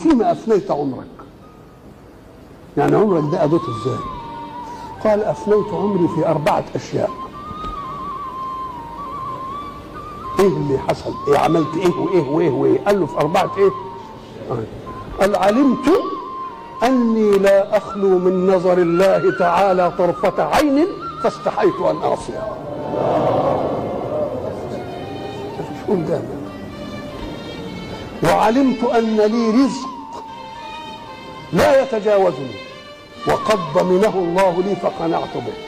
فيما افنيت عمرك يعني عمرك ده قضيته ازاي قال افنيت عمري في اربعه اشياء ايه اللي حصل ايه عملت ايه وايه وايه وايه قال له في اربعه ايه آه. قال علمت اني لا اخلو من نظر الله تعالى طرفه عين فاستحيت ان اعصيه مش قدامك وعلمت ان لي رزق لا يتجاوزني وقد ضمنه الله لي فقنعت به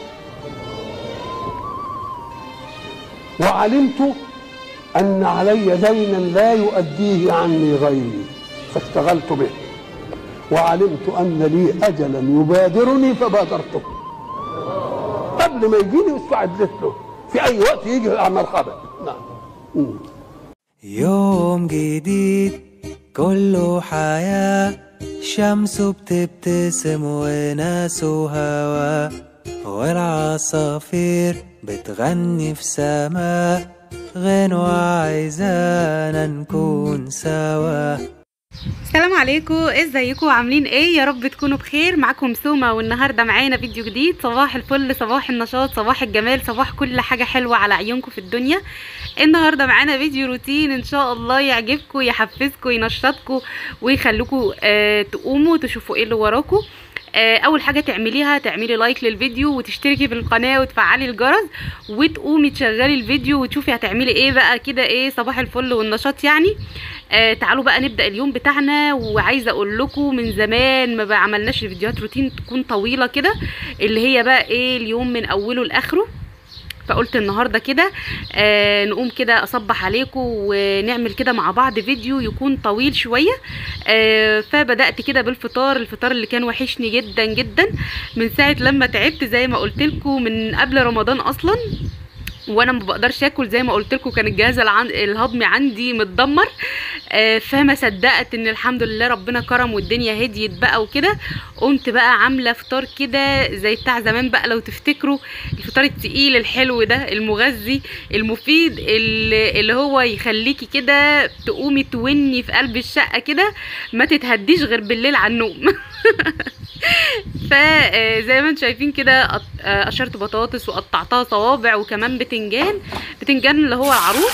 وعلمت ان علي دينا لا يؤديه عني غيري فاشتغلت به وعلمت ان لي اجلا يبادرني فبادرته قبل ما يجيني واستعدت له في اي وقت يجي مرحبا نعم مم. يوم جديد كله حياة شمس بتبتسم وناس وهوا والعصافير بتغني في سماء غنوة عايزانا نكون سوا السلام عليكم ازيكم عاملين ايه يا رب تكونوا بخير معاكم سومة والنهارده معانا فيديو جديد صباح الفل صباح النشاط صباح الجمال صباح كل حاجه حلوه على عيونكم في الدنيا النهارده معانا فيديو روتين ان شاء الله يعجبكم يحفزكم ينشطكم ويخليكم آه تقوموا تشوفوا ايه اللي وراكم آه، اول حاجه تعمليها تعملي لايك للفيديو وتشتركي في القناه وتفعلي الجرس وتقومي تشغلي الفيديو وتشوفي هتعملي ايه بقى كده ايه صباح الفل والنشاط يعني آه تعالوا بقى نبدا اليوم بتاعنا وعايزه اقول لكم من زمان ما بقى عملناش فيديوهات روتين تكون طويله كده اللي هي بقى ايه اليوم من اوله لاخره فقلت النهارده كده آه نقوم كده اصبح عليكم ونعمل كده مع بعض فيديو يكون طويل شويه آه فبدات كده بالفطار الفطار اللي كان وحشني جدا جدا من ساعه لما تعبت زي ما قلت لكم من قبل رمضان اصلا وانا ما بقدرش اكل زي ما قلت لكم كان الجهاز العن- الهضمي عندي متدمر آه، فما صدقت ان الحمد لله ربنا كرم والدنيا هديت بقى وكده قمت بقى عامله فطار كده زي بتاع زمان بقى لو تفتكروا الفطار التقيل الحلو ده المغذي المفيد اللي اللي هو يخليكي كده تقومي توني في قلب الشقه كده ما تتهديش غير بالليل على النوم فزي ما انتم شايفين كده قط- آه، قشرت بطاطس وقطعتها صوابع وكمان بتنجان بتنجان اللي هو العروس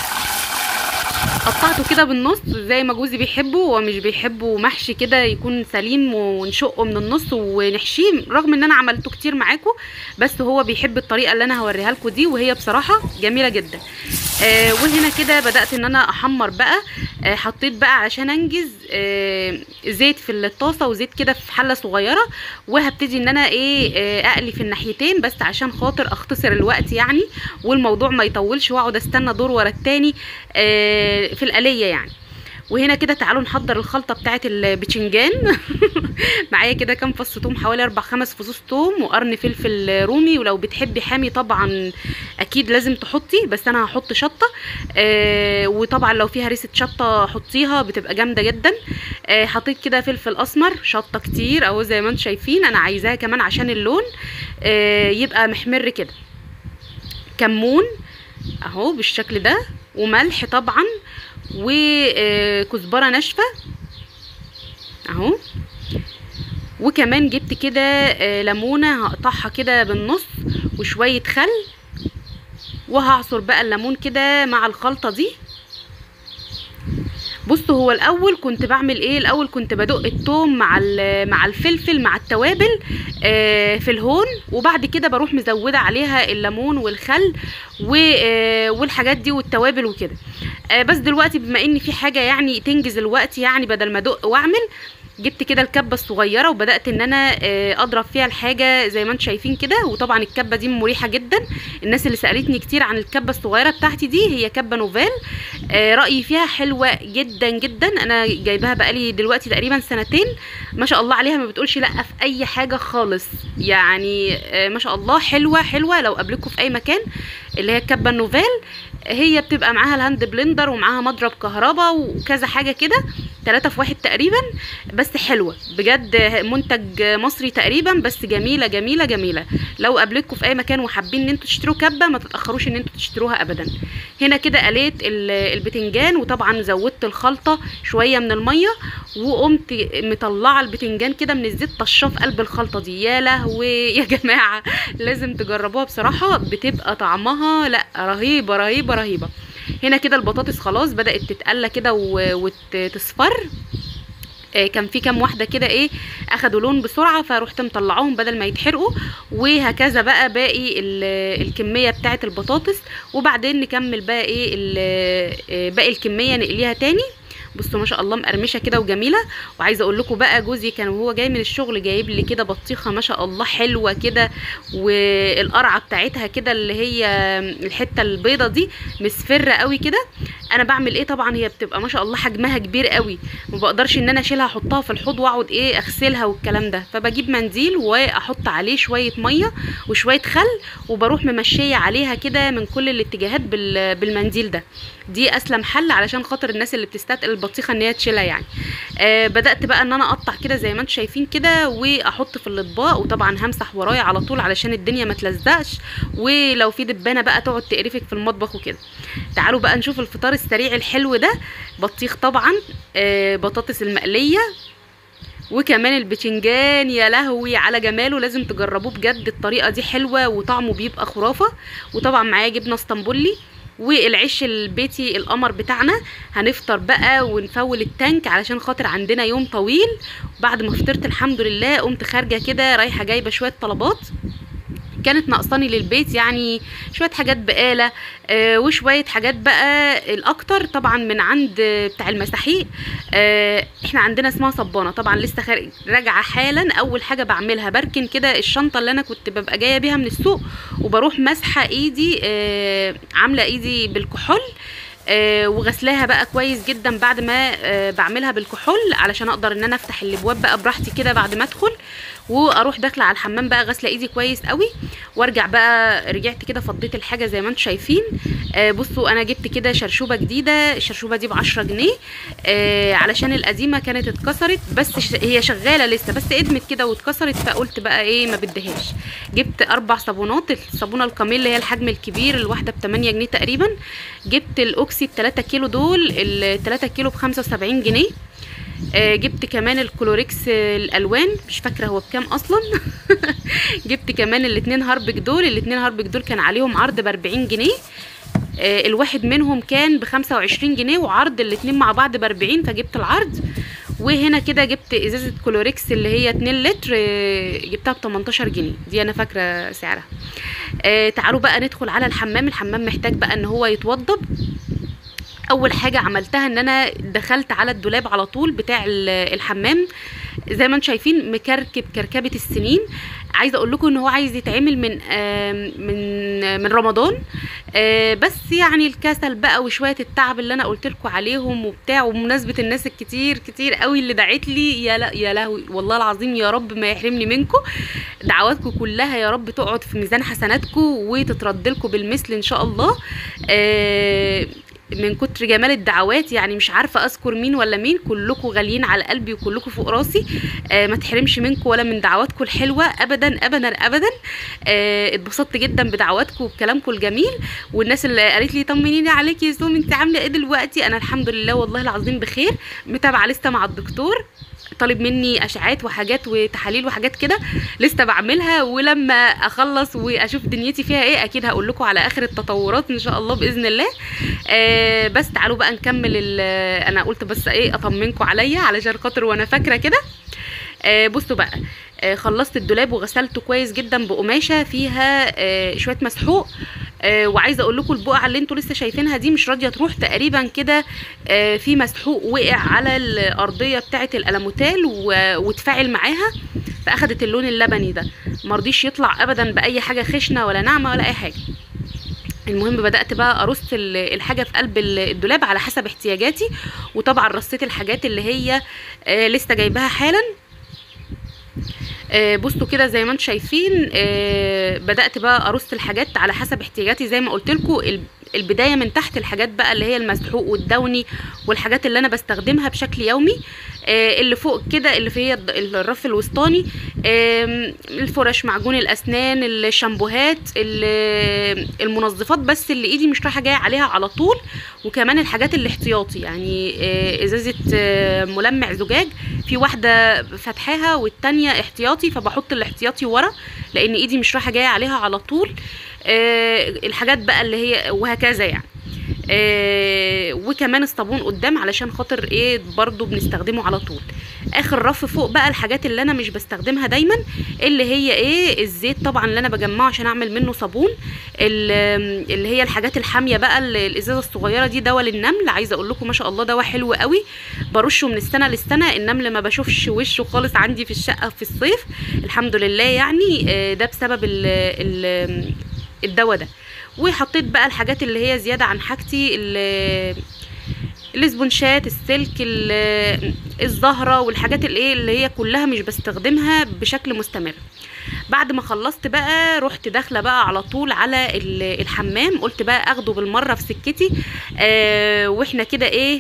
قطعته كده بالنص زي ما جوزي بيحبه هو مش بيحبه محشي كده يكون سليم ونشقه من النص ونحشيه رغم ان انا عملته كتير معاكم بس هو بيحب الطريقه اللي انا هوريها لكم دي وهي بصراحه جميله جدا آه وهنا كده بدات ان انا احمر بقى آه حطيت بقى عشان انجز آه زيت في الطاسه وزيت كده في حله صغيره وهبتدي ان انا ايه آه اقلي في الناحيتين بس عشان خاطر اختصر الوقت يعني والموضوع ما يطولش واقعد استنى دور ورا التاني آه في القليه يعني وهنا كده تعالوا نحضر الخلطه بتاعه البتنجان معايا كده كام فص توم حوالي اربع خمس فصوص توم وقرن فلفل رومي ولو بتحبي حامي طبعا اكيد لازم تحطي بس انا هحط شطه آه وطبعا لو فيها ريسه شطه حطيها بتبقى جامده جدا آه حطيت كده فلفل اسمر شطه كتير اهو زي ما انتم شايفين انا عايزاها كمان عشان اللون آه يبقى محمر كده كمون اهو بالشكل ده وملح طبعا وكزبره ناشفه اهو وكمان جبت كده آه، ليمونه هقطعها كده بالنص وشويه خل وهعصر بقى الليمون كده مع الخلطه دي بصوا هو الاول كنت بعمل ايه الاول كنت بدق التوم مع ال- مع الفلفل مع التوابل آه، في الهون وبعد كده بروح مزوده عليها الليمون والخل و- آه، والحاجات دي والتوابل وكده آه، بس دلوقتي بما ان في حاجه يعني تنجز الوقت يعني بدل ما ادق واعمل جبت كده الكبه الصغيره وبدات ان انا آه، اضرب فيها الحاجه زي ما انتم شايفين كده وطبعا الكبه دي مريحه جدا الناس اللي سالتني كتير عن الكبه الصغيره بتاعتي دي هي كبه نوفال آه، رايي فيها حلوه جدا جدا انا جايباها بقالي دلوقتي تقريبا سنتين ما شاء الله عليها ما بتقولش لا في اي حاجه خالص يعني آه، ما شاء الله حلوه حلوه لو قابلكم في اي مكان اللي هي الكبه النوفال هي بتبقى معاها الهاند بلندر ومعاها مضرب كهرباء وكذا حاجه كده ثلاثة في واحد تقريبا بس حلوه بجد منتج مصري تقريبا بس جميله جميله جميله لو قابلتكم في اي مكان وحابين ان انتوا تشتروا كبه ما تتاخروش ان انتوا تشتروها ابدا هنا كده قليت ال- البتنجان وطبعا زودت الخلطه شويه من الميه وقمت مطلعه البتنجان كده من الزيت طشاه في قلب الخلطه دي يا لهوي يا جماعه لازم تجربوها بصراحه بتبقى طعمها لا رهيبه رهيبه رهيبه هنا كده البطاطس خلاص بدات تتقلى كده و- وتصفر آه، كان في كام واحده كده ايه اخدوا لون بسرعه فروحت مطلعاهم بدل ما يتحرقوا وهكذا بقى باقي ال- الكميه بتاعه البطاطس وبعدين نكمل بقى ايه ال- آه، باقي الكميه نقليها تاني بصوا ما شاء الله مقرمشه كده وجميله وعايزه اقول لكم بقى جوزي كان وهو جاي من الشغل جايب لي كده بطيخه ما شاء الله حلوه كده والقرعه بتاعتها كده اللي هي الحته البيضه دي مصفره قوي كده انا بعمل ايه طبعا هي بتبقى ما شاء الله حجمها كبير قوي ما بقدرش ان انا اشيلها احطها في الحوض واقعد ايه اغسلها والكلام ده فبجيب منديل واحط عليه شويه ميه وشويه خل وبروح ممشيه عليها كده من كل الاتجاهات بال- بالمنديل ده دي اسلم حل علشان خاطر الناس اللي بتستثقل البطيخه ان هي تشيلها يعني آه بدات بقى ان انا اقطع كده زي ما انتم شايفين كده واحط في الاطباق وطبعا همسح ورايا على طول علشان الدنيا ما تلزقش ولو في دبانه بقى تقعد تقرفك في المطبخ وكده تعالوا بقى نشوف الفطار السريع الحلو ده بطيخ طبعا آه بطاطس المقليه وكمان البتنجان يا لهوي على جماله لازم تجربوه بجد الطريقه دي حلوه وطعمه بيبقى خرافه وطبعا معايا جبنه اسطنبولي والعيش البيتي القمر بتاعنا هنفطر بقى ونفول التانك علشان خاطر عندنا يوم طويل بعد ما فطرت الحمد لله قمت خارجه كده رايحه جايبه شويه طلبات كانت ناقصاني للبيت يعني شويه حاجات بقاله آه وشويه حاجات بقى الاكتر طبعا من عند آه، بتاع المساحيق آه احنا عندنا اسمها صبانه طبعا لسه خارج راجعه حالا اول حاجه بعملها بركن كده الشنطه اللي انا كنت ببقى جايه بيها من السوق وبروح ماسحه ايدي آه عامله ايدي بالكحول آه وغسلاها بقى كويس جدا بعد ما آه بعملها بالكحول علشان اقدر ان انا افتح الابواب بقى براحتي كده بعد ما ادخل واروح داخله على الحمام بقى غاسله ايدي كويس قوي وارجع بقى رجعت كده فضيت الحاجه زي ما انتم شايفين آه بصوا انا جبت كده شرشوبه جديده الشرشوبه دي ب 10 جنيه آه علشان القديمه كانت اتكسرت بس ش- هي شغاله لسه بس ادمت كده واتكسرت فقلت بقى ايه ما بديهاش جبت اربع صابونات الصابونه الكاميل اللي هي الحجم الكبير الواحده ب 8 جنيه تقريبا جبت الاوكسي ال 3 كيلو دول ال 3 كيلو ب 75 جنيه آه، جبت كمان الكلوريكس آه، الالوان مش فاكره هو بكام اصلا جبت كمان الاتنين هاربك دول الاتنين هاربك دول كان عليهم عرض ب 40 جنيه آه، الواحد منهم كان ب 25 جنيه وعرض الاتنين مع بعض ب 40 فجبت العرض وهنا كده جبت ازازه كلوريكس اللي هي 2 لتر آه، جبتها ب 18 جنيه دي انا فاكره سعرها آه، تعالوا بقى ندخل على الحمام الحمام محتاج بقى ان هو يتوضب اول حاجه عملتها ان انا دخلت على الدولاب على طول بتاع ال- الحمام زي ما انتم شايفين مكركب كركبه السنين عايزه اقول لكم ان هو عايز يتعمل من آم، من من رمضان آه، بس يعني الكسل بقى وشويه التعب اللي انا قلت لكم عليهم وبتاع وبمناسبه الناس الكتير كتير قوي اللي دعت لي يا لا يا لهوي والله العظيم يا رب ما يحرمني منكم دعواتكم كلها يا رب تقعد في ميزان حسناتكم وتترد لكم بالمثل ان شاء الله آه، من كتر جمال الدعوات يعني مش عارفه اذكر مين ولا مين كلكم غاليين على قلبي وكلكم فوق راسي آه ما تحرمش منكم ولا من دعواتكم الحلوه ابدا ابدا ابدا آه اتبسطت جدا بدعواتكم وبكلامكم الجميل والناس اللي قالت لي طمنيني عليكي يا سوم انت عامله ايه دلوقتي انا الحمد لله والله العظيم بخير متابعه لسه مع الدكتور طالب مني اشعاعات وحاجات وتحاليل وحاجات كده لسه بعملها ولما اخلص واشوف دنيتي فيها ايه اكيد هقول لكم على اخر التطورات ان شاء الله باذن الله آه بس تعالوا بقى نكمل ال- انا قلت بس ايه اطمنكم عليا علشان خاطر وانا فاكره كده آه بصوا بقى آه خلصت الدولاب وغسلته كويس جدا بقماشه فيها آه شويه مسحوق آه وعايزه اقول لكم البقعه اللي انتوا لسه شايفينها دي مش راضيه تروح تقريبا كده آه في مسحوق وقع على الارضيه بتاعه الالموتال و- واتفاعل معاها فاخدت اللون اللبني ده مرضيش يطلع ابدا باي حاجه خشنه ولا ناعمه ولا اي حاجه المهم بدات بقى ارص ال- الحاجه في قلب ال- الدولاب على حسب احتياجاتي وطبعا رصيت الحاجات اللي هي آه لسه جايباها حالا آه، بصوا كده زي ما انتم شايفين آه، بدات بقى ارص الحاجات على حسب احتياجاتي زي ما قلت لكم البدايه من تحت الحاجات بقى اللي هي المسحوق والدوني والحاجات اللي انا بستخدمها بشكل يومي آه، اللي فوق كده اللي في هي الض- الرف الوسطاني آم، الفرش معجون الاسنان الشامبوهات ال- المنظفات بس اللي ايدي مش رايحه جايه عليها على طول وكمان الحاجات الاحتياطي يعني آه، ازازه آه، ملمع زجاج في واحده فاتحاها والتانية احتياطي فبحط الاحتياطي ورا لان ايدي مش رايحه جايه عليها على طول آه، الحاجات بقى اللي هي وهكذا يعني آه وكمان الصابون قدام علشان خاطر ايه برضو بنستخدمه على طول اخر رف فوق بقى الحاجات اللي انا مش بستخدمها دايما اللي هي ايه الزيت طبعا اللي انا بجمعه عشان اعمل منه صابون ال- اللي هي الحاجات الحاميه بقى ال- الازازه الصغيره دي دواء للنمل عايزه اقول لكم ما شاء الله دواء حلو قوي برشه من السنه للسنه النمل ما بشوفش وشه خالص عندي في الشقه في الصيف الحمد لله يعني آه، ده بسبب ال ال الدواء ده وحطيت بقى الحاجات اللي هي زياده عن حاجتي ال- الاسبونشات السلك ال- الزهره والحاجات اللي ايه اللي هي كلها مش بستخدمها بشكل مستمر بعد ما خلصت بقى رحت داخله بقى على طول على ال- الحمام قلت بقى اخده بالمره في سكتي آه واحنا كده ايه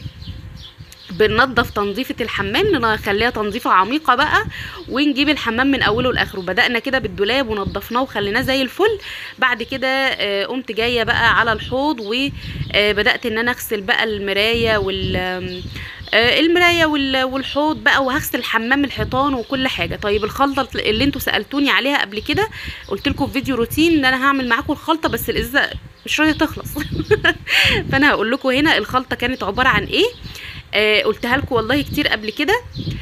بننضف تنظيفة الحمام نخليها تنظيفة عميقة بقى ونجيب الحمام من أوله لآخره بدأنا كده بالدولاب ونضفناه وخليناه زي الفل بعد كده آه، قمت جاية بقى على الحوض وبدأت إن أنا أغسل بقى المراية وال آم، آه، المراية وال- والحوض بقى وهغسل حمام الحيطان وكل حاجة طيب الخلطة اللي انتوا سألتوني عليها قبل كده قلت لكم في فيديو روتين ان انا هعمل معاكم الخلطة بس الازازة مش راضية تخلص فانا هقول لكم هنا الخلطة كانت عبارة عن ايه آه قلتها لكم والله كتير قبل كده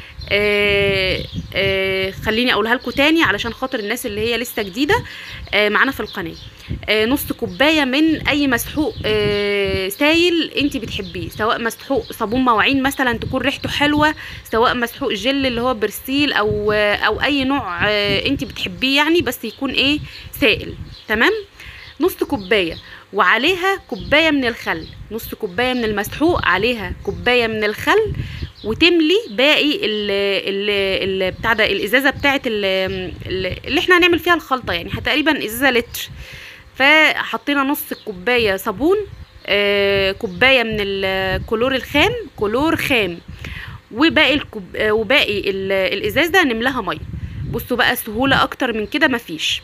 آه آه خليني اقولها لكم تاني علشان خاطر الناس اللي هي لسه جديده آه معانا في القناه آه نص كوبايه من اي مسحوق آه سايل انت بتحبيه سواء مسحوق صابون مواعين مثلا تكون ريحته حلوه سواء مسحوق جل اللي هو برسيل او آه او اي نوع آه انت بتحبيه يعني بس يكون ايه سائل تمام نص كوبايه وعليها كوبايه من الخل نص كوبايه من المسحوق عليها كوبايه من الخل وتملي باقي ال ال ال بتاع ده الازازه بتاعه ال- ال- اللي احنا هنعمل فيها الخلطه يعني تقريبا ازازه لتر فحطينا نص الكوبايه صابون آه، كوبايه من الكلور الخام كلور خام وباقي الكوب آه، وباقي ال- الازاز ده نملاها ميه بصوا بقى سهوله اكتر من كده مفيش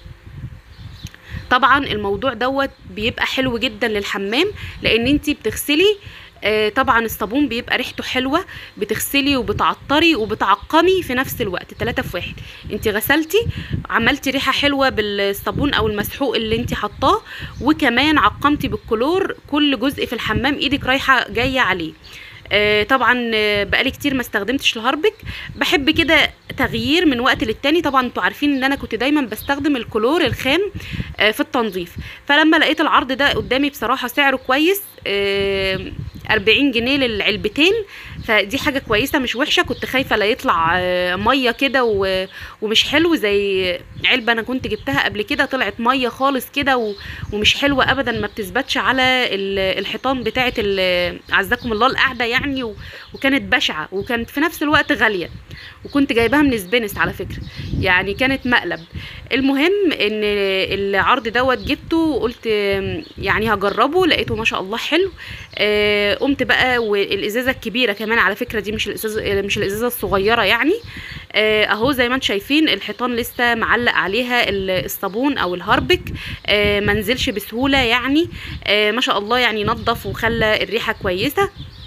طبعا الموضوع دوت بيبقى حلو جدا للحمام لان انتي بتغسلي آه، طبعا الصابون بيبقى ريحته حلوه بتغسلي وبتعطري وبتعقمي في نفس الوقت ثلاثة في واحد انت غسلتي عملتي ريحه حلوه بالصابون او المسحوق اللي انت حطاه وكمان عقمتي بالكلور كل جزء في الحمام ايدك رايحه جايه عليه آه، طبعا آه، بقالي كتير ما استخدمتش الهاربك بحب كده تغيير من وقت للتاني طبعا انتوا عارفين ان انا كنت دايما بستخدم الكلور الخام آه، في التنظيف فلما لقيت العرض ده قدامي بصراحه سعره كويس آه، 40 جنيه للعلبتين فدي حاجه كويسه مش وحشه كنت خايفه لا يطلع آه، ميه كده و- ومش حلو زي علبه انا كنت جبتها قبل كده طلعت ميه خالص كده و- ومش حلوه ابدا ما بتثبتش على ال- الحيطان بتاعه ال- عزكم الله القعده يعني و- وكانت بشعه وكانت في نفس الوقت غاليه وكنت جايباها من سبينس على فكره يعني كانت مقلب المهم ان العرض دوت جبته وقلت آم، يعني هجربه لقيته ما شاء الله حلو آه، قمت بقى والازازه الكبيره كمان على فكره دي مش الازازه مش الازازه الصغيره يعني آه، اهو زي ما انتم شايفين الحيطان لسه معلق عليها ال- الصابون او الهاربك آه، ما نزلش بسهوله يعني آه، ما شاء الله يعني نظف وخلى الريحه كويسه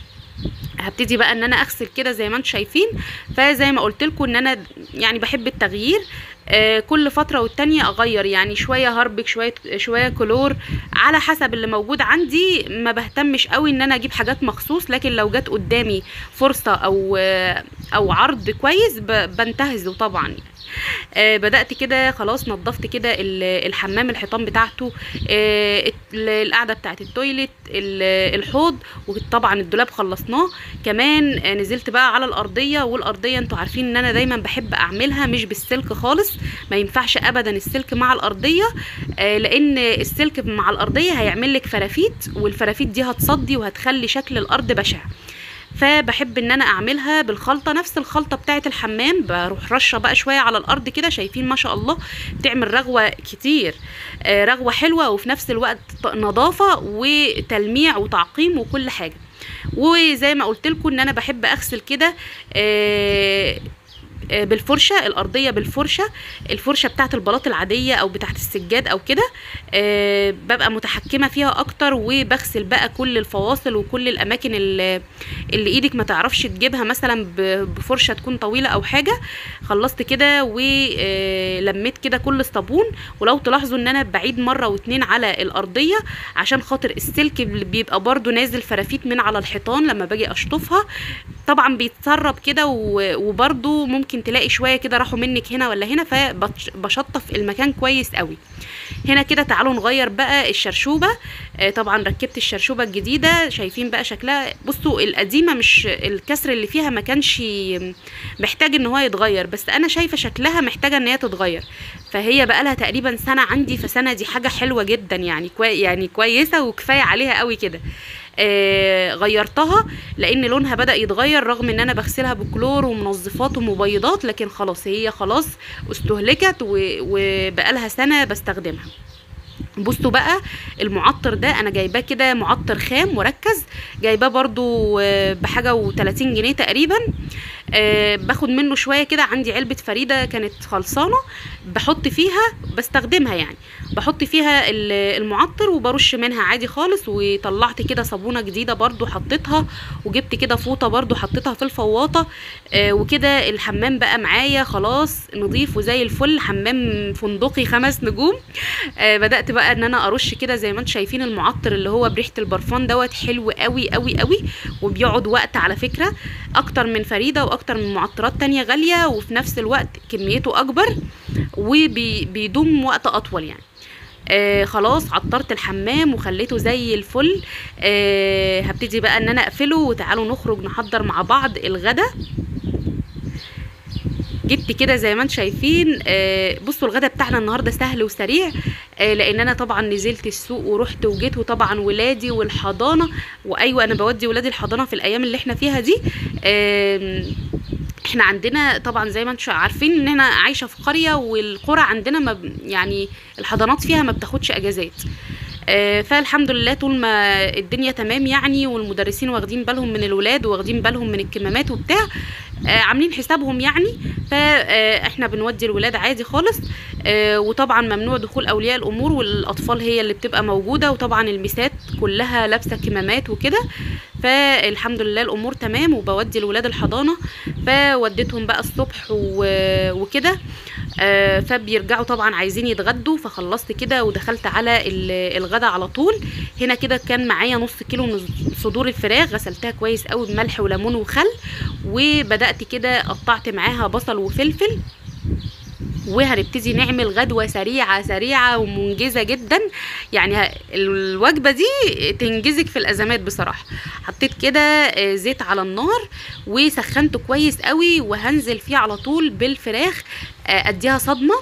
هبتدي بقى ان انا اغسل كده زي ما انتم شايفين فزي ما قلت لكم ان انا يعني بحب التغيير آه، كل فتره والتانيه اغير يعني شويه هربك شويه شويه كلور على حسب اللي موجود عندي ما بهتمش قوي ان انا اجيب حاجات مخصوص لكن لو جت قدامي فرصه او آه، او عرض كويس ب- بنتهزه طبعا يعني. آه بدات كده خلاص نظفت كده ال- الحمام الحيطان بتاعته آه ال- القعده بتاعت التويليت ال- الحوض وطبعا الدولاب خلصناه كمان آه نزلت بقى على الارضيه والارضيه انتوا عارفين ان انا دايما بحب اعملها مش بالسلك خالص ما ينفعش ابدا السلك مع الارضيه آه لان السلك مع الارضيه هيعمل لك فرافيت والفرافيت دي هتصدي وهتخلي شكل الارض بشع فبحب ان انا اعملها بالخلطه نفس الخلطه بتاعه الحمام بروح رشه بقى شويه على الارض كده شايفين ما شاء الله بتعمل رغوه كتير آه، رغوه حلوه وفي نفس الوقت ط- نظافه وتلميع وتعقيم وكل حاجه وزي ما قلت لكم ان انا بحب اغسل كده آه، آه، بالفرشه الارضيه بالفرشه الفرشه بتاعت البلاط العاديه او بتاعت السجاد او كده آه، ببقى متحكمه فيها اكتر وبغسل بقى كل الفواصل وكل الاماكن اللي, اللي ايدك ما تعرفش تجيبها مثلا ب- بفرشه تكون طويله او حاجه خلصت كده ولميت كده كل الصابون ولو تلاحظوا ان انا بعيد مره واتنين على الارضيه عشان خاطر السلك اللي بيبقى برضو نازل فرافيت من على الحيطان لما باجي اشطفها طبعا بيتسرب كده و- وبرضو ممكن تلاقي شويه كده راحوا منك هنا ولا هنا فبشطف المكان كويس قوي هنا كده تعالوا نغير بقى الشرشوبه آه، طبعا ركبت الشرشوبه الجديده شايفين بقى شكلها بصوا القديمه مش الكسر اللي فيها ما كانش محتاج ان هو يتغير بس انا شايفه شكلها محتاجه ان هي تتغير فهي بقى لها تقريبا سنه عندي فسنه دي حاجه حلوه جدا يعني كوي يعني كويسه وكفايه عليها قوي كده آه غيرتها لان لونها بدا يتغير رغم ان انا بغسلها بكلور ومنظفات ومبيضات لكن خلاص هي خلاص استهلكت و- وبقالها سنه بستخدمها بصوا بقى المعطر ده انا جايباه كده معطر خام مركز جايباه برضو آه، بحاجه و30 جنيه تقريبا آه، باخد منه شويه كده عندي علبه فريده كانت خلصانه بحط فيها بستخدمها يعني بحط فيها ال- المعطر وبرش منها عادي خالص وطلعت كده صابونه جديده برضو حطيتها وجبت كده فوطه برضو حطيتها في الفواطه آه، وكده الحمام بقى معايا خلاص نظيف وزي الفل حمام فندقي خمس نجوم آه، بدات بقى ان انا ارش كده زي ما انتم شايفين المعطر اللي هو بريحه البرفان دوت حلو قوي قوي قوي وبيقعد وقت على فكره اكتر من فريده واكتر من معطرات تانية غاليه وفي نفس الوقت كميته اكبر وبيدوم وقت اطول يعني آه خلاص عطرت الحمام وخليته زي الفل آه هبتدي بقى ان انا اقفله وتعالوا نخرج نحضر مع بعض الغدا جبت كده زي ما انتم شايفين آه بصوا الغدا بتاعنا النهارده سهل وسريع آه لان انا طبعا نزلت السوق ورحت وجيت وطبعا ولادي والحضانه وايوه انا بودي ولادي الحضانه في الايام اللي احنا فيها دي آم، احنا عندنا طبعا زي ما انتم عارفين ان انا عايشه في قريه والقرى عندنا ما ب- يعني الحضانات فيها ما بتاخدش اجازات آه، فالحمد لله طول ما الدنيا تمام يعني والمدرسين واخدين بالهم من الولاد واخدين بالهم من الكمامات وبتاع آه، عاملين حسابهم يعني فاحنا بنودي الولاد عادي خالص آه، وطبعا ممنوع دخول اولياء الامور والاطفال هي اللي بتبقى موجوده وطبعا المسات كلها لابسه كمامات وكده فالحمد لله الامور تمام وبودي الولاد الحضانه فوديتهم بقى الصبح و- وكده آه، فبيرجعوا طبعا عايزين يتغدوا فخلصت كده ودخلت على ال- الغدا على طول هنا كده كان معايا نص كيلو من صدور الفراخ غسلتها كويس قوي بملح وليمون وخل وبدات كده قطعت معاها بصل وفلفل وهنبتدي نعمل غدوة سريعة سريعة ومنجزة جدا يعني ه- الوجبة دي تنجزك في الأزمات بصراحة حطيت كده آه، زيت على النار وسخنته كويس قوي وهنزل فيه على طول بالفراخ آه، اديها صدمة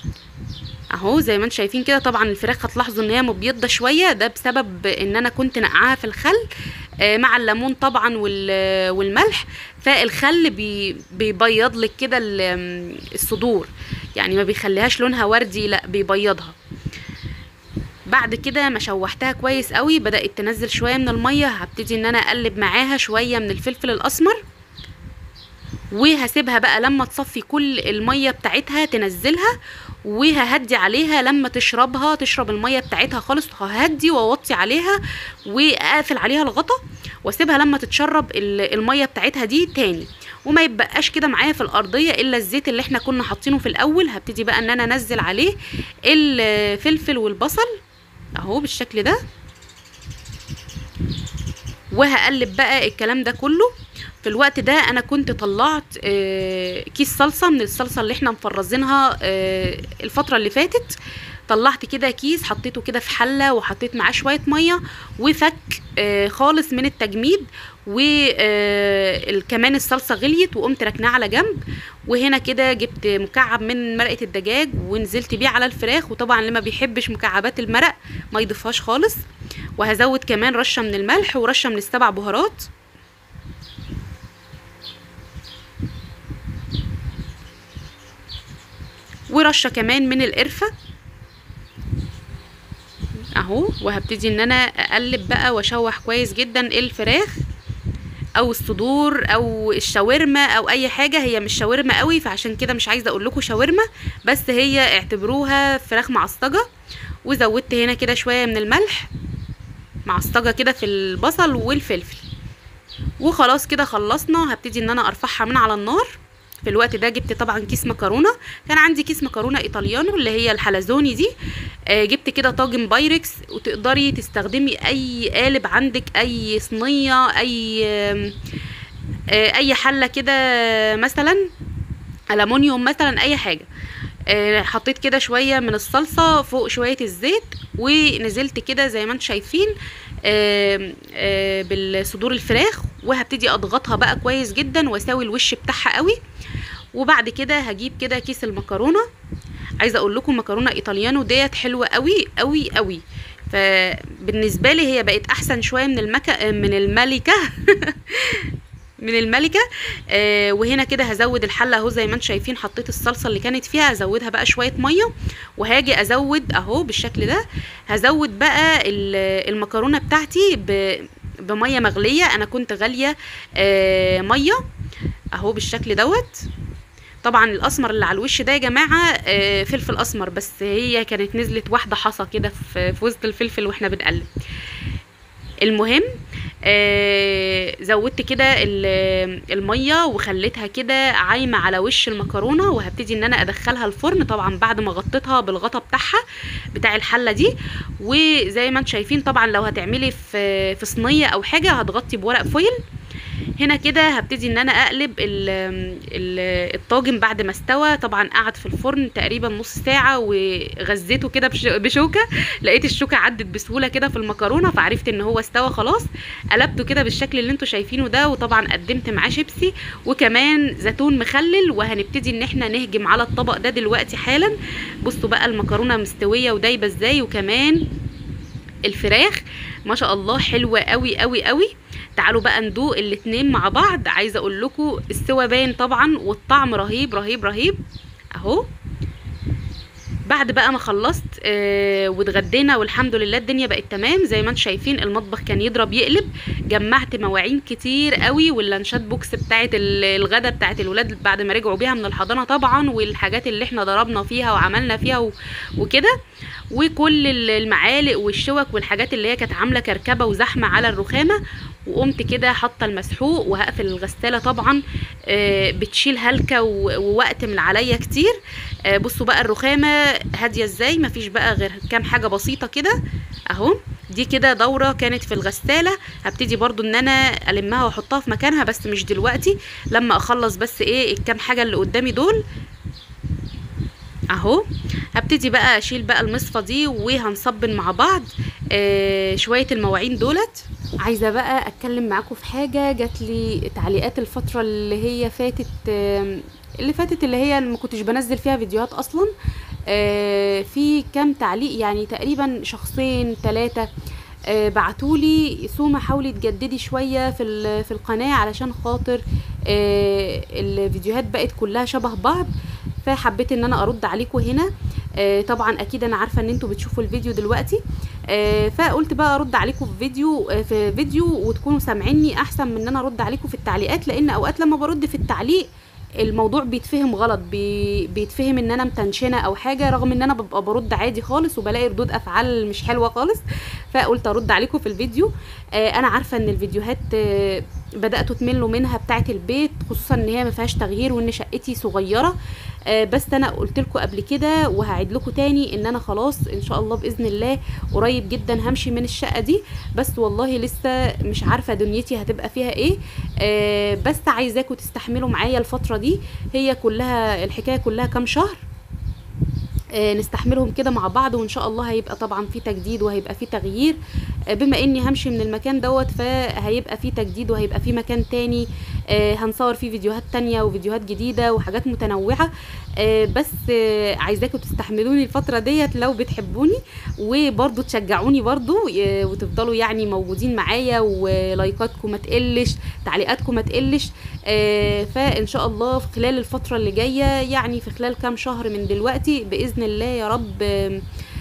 اهو زي ما انتم شايفين كده طبعا الفراخ هتلاحظوا ان هي مبيضه شويه ده بسبب ان انا كنت نقعاها في الخل آه، مع الليمون طبعا وال- والملح فالخل بي بيبيض لك كده ال- الصدور يعني ما بيخليهاش لونها وردي لا بيبيضها بعد كده ما شوحتها كويس قوي بدات تنزل شويه من الميه هبتدي ان انا اقلب معاها شويه من الفلفل الاسمر وهسيبها بقى لما تصفي كل الميه بتاعتها تنزلها وههدي عليها لما تشربها تشرب الميه بتاعتها خالص ههدي واوطي عليها واقفل عليها الغطا واسيبها لما تتشرب ال- الميه بتاعتها دي تاني وما يبقاش كده معايا في الارضيه الا الزيت اللي احنا كنا حاطينه في الاول هبتدي بقى ان انا انزل عليه الفلفل والبصل اهو بالشكل ده وهقلب بقى الكلام ده كله في الوقت ده انا كنت طلعت آه، كيس صلصه من الصلصه اللي احنا مفرزينها آه، الفتره اللي فاتت طلعت كده كيس حطيته كده في حله وحطيت معاه شويه ميه وفك آه، خالص من التجميد وكمان الصلصه غليت وقمت ركناها على جنب وهنا كده جبت مكعب من مرقه الدجاج ونزلت بيه على الفراخ وطبعا اللي ما بيحبش مكعبات المرق ما يضيفهاش خالص وهزود كمان رشه من الملح ورشه من السبع بهارات ورشه كمان من القرفه اهو وهبتدي ان انا اقلب بقى واشوح كويس جدا الفراخ او الصدور او الشاورما او اي حاجه هي مش شاورما قوي فعشان كده مش عايزه اقول لكم شاورما بس هي اعتبروها فراخ معصجه وزودت هنا كده شويه من الملح معصجه كده في البصل والفلفل وخلاص كده خلصنا هبتدي ان انا ارفعها من على النار في الوقت ده جبت طبعا كيس مكرونه كان عندي كيس مكرونه ايطاليانو اللي هي الحلزوني دي آه جبت كده طاجن بايركس وتقدري تستخدمي اي قالب عندك اي صينيه اي آه اي حله كده مثلا الومنيوم مثلا اي حاجه آه حطيت كده شويه من الصلصه فوق شويه الزيت ونزلت كده زي ما انتم شايفين آه آه بالصدور الفراخ وهبتدي اضغطها بقى كويس جدا واساوي الوش بتاعها قوي وبعد كده هجيب كده كيس المكرونه عايزه اقول لكم مكرونه ايطاليانو ديت حلوه قوي قوي قوي فبالنسبه لي هي بقت احسن شويه من المكه من الملكه من الملكه آه وهنا كده هزود الحله اهو زي ما انتم شايفين حطيت الصلصه اللي كانت فيها هزودها بقى شويه ميه وهاجي ازود اهو بالشكل ده هزود بقى المكرونه بتاعتي بميه مغليه انا كنت غاليه آه ميه اهو بالشكل دوت طبعا الاسمر اللي على الوش ده يا جماعه آه فلفل اسمر بس هي كانت نزلت واحده حصى كده في وسط الفلفل واحنا بنقلب المهم آه زودت كده الميه وخليتها كده عايمه على وش المكرونه وهبتدي ان انا ادخلها الفرن طبعا بعد ما غطيتها بالغطا بتاعها بتاع الحله دي وزي ما انتم شايفين طبعا لو هتعملي في في صينيه او حاجه هتغطي بورق فويل هنا كده هبتدي ان انا اقلب ال ال الطاجن بعد ما استوى طبعا قعد في الفرن تقريبا نص ساعه وغزيته كده بشوكه لقيت الشوكه عدت بسهوله كده في المكرونه فعرفت ان هو استوى خلاص قلبته كده بالشكل اللي انتوا شايفينه ده وطبعا قدمت معاه شيبسي وكمان زيتون مخلل وهنبتدي ان احنا نهجم على الطبق ده دلوقتي حالا بصوا بقى المكرونه مستويه ودايبه ازاي وكمان الفراخ ما شاء الله حلوه قوي قوي قوي تعالوا بقى ندوق الاتنين مع بعض عايزه اقول لكم السوا باين طبعا والطعم رهيب رهيب رهيب اهو بعد بقى ما خلصت آه واتغدينا والحمد لله الدنيا بقت تمام زي ما انتم شايفين المطبخ كان يضرب يقلب جمعت مواعين كتير قوي واللانشات بوكس بتاعه الغدا بتاعه الولاد بعد ما رجعوا بيها من الحضانه طبعا والحاجات اللي احنا ضربنا فيها وعملنا فيها وكده وكل المعالق والشوك والحاجات اللي هي كانت عامله كركبه وزحمه على الرخامه وقمت كده حاطه المسحوق وهقفل الغساله طبعا آه بتشيل هلكه ووقت من عليا كتير آه بصوا بقى الرخامه هاديه ازاي مفيش بقى غير كام حاجه بسيطه كده اهو دي كده دوره كانت في الغساله هبتدي برضو ان انا المها واحطها في مكانها بس مش دلوقتي لما اخلص بس ايه الكام حاجه اللي قدامي دول اهو هبتدي بقى اشيل بقى المصفى دي وهنصبن مع بعض آه شويه المواعين دولت عايزه بقى اتكلم معاكم في حاجه جات لي تعليقات الفتره اللي هي فاتت آه اللي فاتت اللي هي ما كنتش بنزل فيها فيديوهات اصلا آه في كام تعليق يعني تقريبا شخصين ثلاثه آه بعتولي سوما حاولي تجددي شويه في في القناه علشان خاطر آه الفيديوهات بقت كلها شبه بعض فحبيت ان انا ارد عليكم هنا آه طبعا اكيد انا عارفه ان انتوا بتشوفوا الفيديو دلوقتي آه فقلت بقى ارد عليكم في فيديو آه في فيديو وتكونوا سامعيني احسن من ان انا ارد عليكم في التعليقات لان اوقات لما برد في التعليق الموضوع بيتفهم غلط بي بيتفهم ان انا متنشنه او حاجه رغم ان انا ببقى برد عادي خالص وبلاقي ردود افعال مش حلوه خالص فقلت ارد عليكم في الفيديو آه انا عارفه ان الفيديوهات آه بداتوا تملوا منها بتاعه البيت خصوصا ان هي ما فيهاش تغيير وان شقتي صغيره آه بس انا قلت لكم قبل كده وهعيد لكم تاني ان انا خلاص ان شاء الله باذن الله قريب جدا همشي من الشقه دي بس والله لسه مش عارفه دنيتي هتبقى فيها ايه آه بس عايزاكم تستحملوا معايا الفتره دي هي كلها الحكايه كلها كام شهر آه نستحملهم كده مع بعض وان شاء الله هيبقى طبعا في تجديد وهيبقى في تغيير آه، بما اني همشي من المكان دوت فهيبقى فيه تجديد وهيبقى فيه مكان تاني آه، هنصور فيه فيديوهات تانية وفيديوهات جديدة وحاجات متنوعة آه، بس آه، عايزاكم تستحملوني الفترة ديت لو بتحبوني وبرضو تشجعوني برضو آه، وتفضلوا يعني موجودين معايا ولايكاتكم ما تقلش تعليقاتكم ما تقلش آه، فان شاء الله في خلال الفترة اللي جاية يعني في خلال كام شهر من دلوقتي بإذن الله يا رب آم،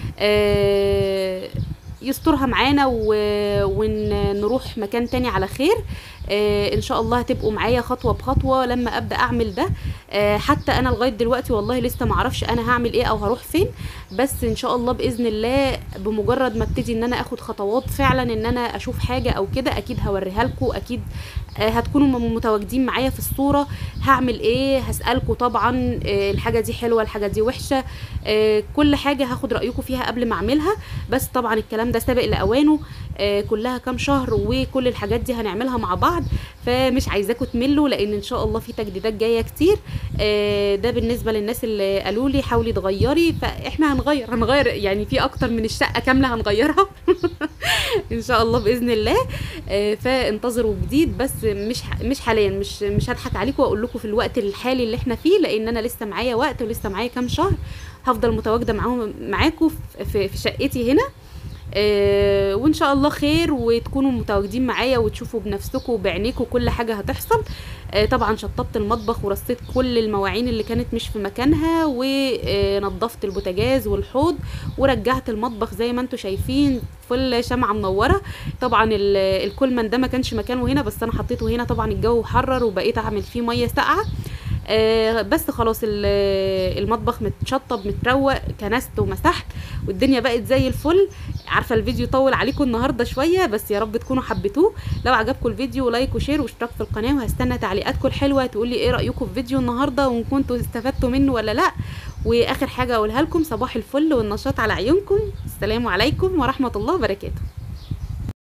آه، يسترها معانا و- ونروح مكان تاني على خير آه، ان شاء الله هتبقوا معايا خطوه بخطوه لما ابدا اعمل ده آه، حتى انا لغايه دلوقتي والله لسه معرفش انا هعمل ايه او هروح فين بس ان شاء الله باذن الله بمجرد ما ابتدي ان انا اخد خطوات فعلا ان انا اشوف حاجه او كده اكيد هوريها لكم اكيد آه، هتكونوا م- متواجدين معايا في الصوره هعمل ايه هسالكم طبعا آه، الحاجه دي حلوه الحاجه دي وحشه آه، كل حاجه هاخد رايكم فيها قبل ما اعملها بس طبعا الكلام ده سابق لاوانه آه، كلها كام شهر وكل الحاجات دي هنعملها مع بعض فمش عايزاكم تملوا لان ان شاء الله في تجديدات جايه كتير آه، ده بالنسبه للناس اللي قالوا لي حاولي تغيري فاحنا هنغير هنغير يعني في اكتر من الشقه كامله هنغيرها ان شاء الله باذن الله آه، فانتظروا جديد بس مش ح- مش حاليا مش مش هضحك عليكم واقول لكم في الوقت الحالي اللي احنا فيه لان انا لسه معايا وقت ولسه معايا كام شهر هفضل متواجده معاهم معاكم في- في في شقتي هنا آه، وان شاء الله خير وتكونوا متواجدين معايا وتشوفوا بنفسكم وبعينيكم كل حاجه هتحصل آه، طبعا شطبت المطبخ ورصيت كل المواعين اللي كانت مش في مكانها ونظفت البوتاجاز والحوض ورجعت المطبخ زي ما انتم شايفين فل شمعة منورة طبعا ال- الكولمان ده ما كانش مكانه هنا بس انا حطيته هنا طبعا الجو حرر وبقيت اعمل فيه مية ساقعة آه، بس خلاص ال- المطبخ متشطب متروق كنست ومسحت والدنيا بقت زي الفل عارفه الفيديو طول عليكم النهارده شويه بس يا رب تكونوا حبيتوه لو عجبكم الفيديو لايك وشير واشتراك في القناه وهستنى تعليقاتكم الحلوه تقول لي ايه رايكم في فيديو النهارده وان كنتوا استفدتوا منه ولا لا واخر حاجه اقولها لكم صباح الفل والنشاط على عيونكم السلام عليكم ورحمه الله وبركاته